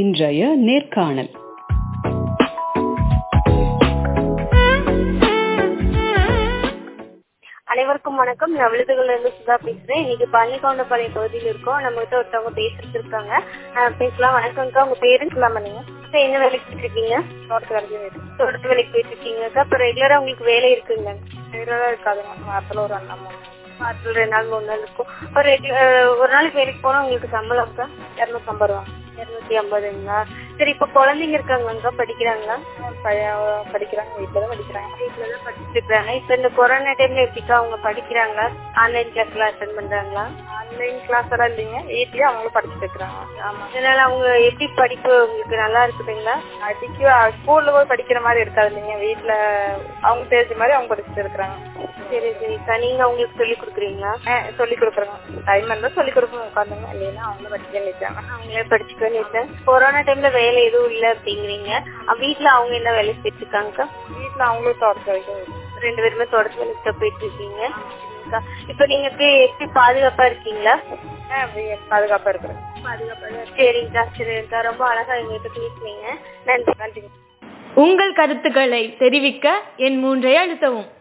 இன்றைய நேர்காணல் அனைவருக்கும் வணக்கம் நான் விழுதுகள்ல இருந்து சுதா பேசுறேன் இன்னைக்கு பழனிகவுண்டபாளையம் பகுதியில் இருக்கோம் நம்ம கிட்ட ஒருத்தவங்க பேசிட்டு இருக்காங்க அஹ் பேசலாம் வணக்கம்க்கா உங்க பேரு சொல்லாம நீங்க அக்கா, என்ன வேலைக்கு போயிட்டு இருக்கீங்க தோட்டத்து வேலைக்கு தோட்டத்து வேலைக்கு போயிட்டு இருக்கீங்கக்கா அப்ப ரெகுலரா உங்களுக்கு வேலை இருக்குங்களா ரெகுலரா இருக்காதுங்க வாரத்துல ஒரு ரெண்டு நாள் வாரத்துல ரெண்டு நாள் மூணு நாள் இருக்கும் ஒரு ரெகு- அஹ் ஒரு நாளைக்கு வேலைக்கு போனா உங்களுக்கு சம்பளம் அக்கா இரநூத்தி ஐம்பது ரூபா இரநூத்தி ஐம்பதுங்களா சரி இப்ப குழந்தைங்க இருக்காங்களாக்கா படிக்கிறாங்களா படிக்கிறாங்க வீட்டுல தான் படிக்கிறாங்க வீட்டுல தான் படிச்சுட்டு இருக்காங்க இப்ப இந்த கொரோனா டைம்ல எப்படிக்கா அவங்க படிக்கிறாங்களா ஆன்லைன் கிளாஸ் எல்லாம் அட்டன் பண்றாங்களா ஆன்லைன் கிளாஸ் எல்லாம் இல்லைங்க வீட்லயே அவங்களும் படிச்சுட்டு இருக்காங்க ஆமா இதனால அவங்க எப்படி படிப்பு உங்களுக்கு நல்லா இருக்குதுங்களா அடிக்க ஸ்கூல்ல போய் படிக்கிற மாதிரி இருக்காது இல்லைங்க வீட்டுல அவங்க தெரிஞ்ச மாதிரி அவங்க படிச்சுட்டு இருக்கிறாங்க சரி சரிக்கா நீங்க அவங்களுக்கு சொல்லி கொடுக்குறீங்களா சொல்லி கொடுக்குறோங்க டைம் இருந்தா சொல்லி கொடுப்போம் உட்காந்துங்க இல்லைன்னா அவங்களும் படிக்க நினைச்சாங்க அவங்களே படிச்சுக்க நினைச்சேன் கொரோனா டைம்ல வேலை எதுவும் இல்ல அப்படிங்கிறீங்க அஹ் வீட்ல அவங்க என்ன வேலை செஞ்சுட்டு இருக்காங்கக்கா வீட்டுல அவங்களும் தோட்டத்து வரைக்கும் ரெண்டு பேருமே தோட்டத்து வேலைக்கு தான் போயிட்டு இருக்கீங்க சரிங்கக்கா. இப்ப நீங்க எப்படி எப்படி பாதுகாப்பா இருக்கீங்களா பாதுகாப்பா இருக்கிறேன் பாதுகாப்பா சரிங்கக்கா சரிங்கக்கா ரொம்ப அழகா எங்ககிட்ட பேசுனீங்க நன்றி நன்றி உங்கள் கருத்துக்களை தெரிவிக்க என் மூன்றை அழுத்தவும்